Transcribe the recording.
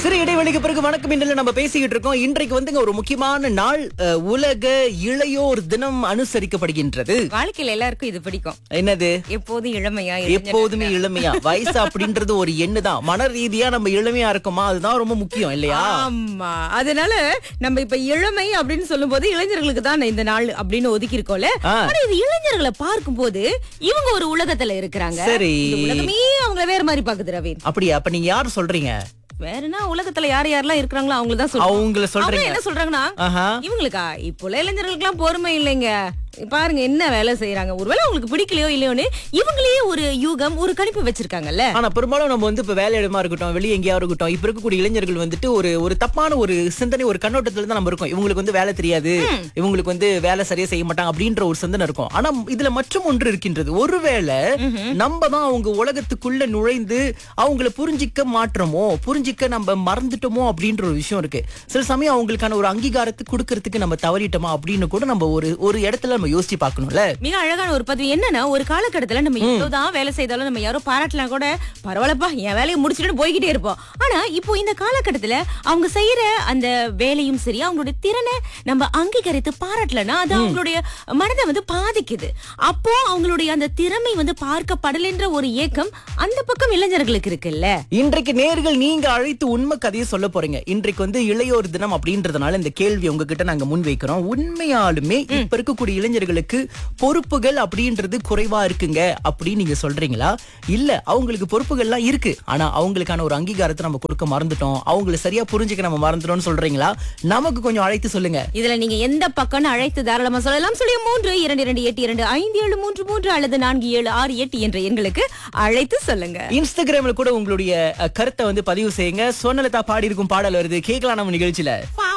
சிறு இடைவெளிக்கு பிறகு வணக்கம் இன்று நம்ம பேசிக்கிட்டு இருக்கோம் இன்றைக்கு வந்துங்க ஒரு முக்கியமான நாள் அஹ், உலக இளையோர் தினம் அனுசரிக்கப்படுகின்றது வாழ்க்கையில எல்லாருக்கும் இது பிடிக்கும் என்னது எப்போதும் இளமையா இளைஞர் எப்போதுமே இளமையா வயசு அப்படின்றது ஒரு எண்ணு தான் மன ரீதியா நம்ம இளமையா இருக்கோமா அதுதான் ரொம்ப முக்கியம் இல்லையா ஆமா அதனால நம்ம இப்ப இளமை அப்படின்னு சொல்லும் போது இளைஞர்களுக்கு தான் இந்த நாள் அப்படின்னு ஒதுக்கி இருக்கோம்ல ஆ. ஆனா இது இளைஞர்களை பார்க்கும் போது இவங்க ஒரு உலகத்துல இருக்கிறாங்க சரி. இந்த உலகமே அவங்கள வேற மாதிரி பாக்குது ரவீன் அப்படியா அப்ப நீங்க யார் சொல்றீங்க வேறனா உலகத்துல யார் யாரெல்லாம் இருக்கிறாங்களோ அவங்கள தான் சொல்றாங்க அவங்கள அவங்க சொல்றீங்க என்ன சொல்றாங்கன்னா ஆஹா இவங்களுக்கா இப்போ உள்ள இளைஞர்களுக்கு எல்லாம் பொறுமை இல்லைங்க பாருங்க என்ன வேலை செய்யறாங்க ஒருவேளை அவங்களுக்கு பிடிக்கலையோ இல்லையோன்னு இவங்களே ஒரு யூகம் ஒரு கணிப்பு வச்சிருக்காங்கல்ல ஆனா பெரும்பாலும் நம்ம வந்து இப்ப வேலையிடமா இருக்கட்டும் வெளியே எங்கேயாவது இருக்கட்டும் இப்ப இருக்கக்கூடிய இளைஞர்கள் வந்துட்டு ஒரு ஒரு தப்பான ஒரு சிந்தனை ஒரு கண்ணோட்டத்துல தான் நம்ம இருக்கோம் இவங்களுக்கு வந்து வேலை தெரியாது இவங்களுக்கு வந்து வேலை சரியா செய்ய மாட்டாங்க அப்படின்ற ஒரு சிந்தனை இருக்கும் ஆனா இதுல மற்றும் ஒன்று இருக்கின்றது ஒருவேளை நம்ம தான் அவங்க உலகத்துக்குள்ள நுழைந்து அவங்கள புரிஞ்சிக்க மாற்றமோ புரிஞ்சிக்க நம்ம மறந்துட்டோமோ அப்படின்ற ஒரு விஷயம் இருக்கு சில சமயம் அவங்களுக்கான ஒரு அங்கீகாரத்தை கொடுக்கறதுக்கு நம்ம தவறிட்டோமா அப்படின்னு கூட நம்ம ஒரு ஒரு இடத்துல நம்ம யோசிச்சு பார்க்கணும்ல மிக அழகான ஒரு பதிவு என்னன்னா ஒரு காலகட்டத்துல நம்ம எவ்வளவுதான் வேலை செய்தாலும் நம்ம யாரோ பாராட்டலாம் கூட பரவாயில்லப்பா என் வேலையை முடிச்சுட்டு போய்கிட்டே இருப்போம் ஆனா இப்போ இந்த காலகட்டத்துல அவங்க செய்யற அந்த வேலையும் சரி அவங்களுடைய திறனை நம்ம அங்கீகரித்து பாராட்டலன்னா அது அவங்களுடைய மனதை வந்து பாதிக்குது அப்போ அவங்களுடைய அந்த திறமை வந்து பார்க்கப்படலைன்ற ஒரு ஏக்கம் அந்த பக்கம் இளைஞர்களுக்கு இருக்குல்ல இன்றைக்கு நேர்கள் நீங்க அழைத்து உண்மை கதையை சொல்ல போறீங்க இன்றைக்கு வந்து இளையோர் தினம் அப்படின்றதுனால இந்த கேள்வி உங்ககிட்ட நாங்க முன்வைக்கிறோம் உண்மையாலுமே இப்ப இருக்கக்கூடிய இளைஞர்களுக்கு பொறுப்புகள் அப்படின்றது குறைவா இருக்குங்க அப்படின்னு நீங்க சொல்றீங்களா இல்ல அவங்களுக்கு பொறுப்புகள்லாம் இருக்கு ஆனா அவங்களுக்கான ஒரு அங்கீகாரத்தை நம்ம கொடுக்க மறந்துட்டோம் அவங்களை சரியா புரிஞ்சுக்க நம்ம மறந்துட்டோம்னு சொல்றீங்களா நமக்கு கொஞ்சம் அழைத்து சொல்லுங்க இதுல நீங்க எந்த பக்கம்னு அழைத்து தாராளமா சொல்லலாம் சொல்லி மூன்று இரண்டு இரண்டு எட்டு இரண்டு ஐந்து ஏழு மூன்று மூன்று அல்லது நான்கு ஏழு ஆறு எட்டு என்ற எண்களுக்கு அழைத்து சொல்லுங்க இன்ஸ்டாகிராம்ல கூட உங்களுடைய அஹ், கருத்தை வந்து பதிவு செய்யுங்க சொன்னலதா பாடி இருக்கும் பாடல் வருது கேட்கலாம் நம்ம நிகழ்ச்சியில Wow.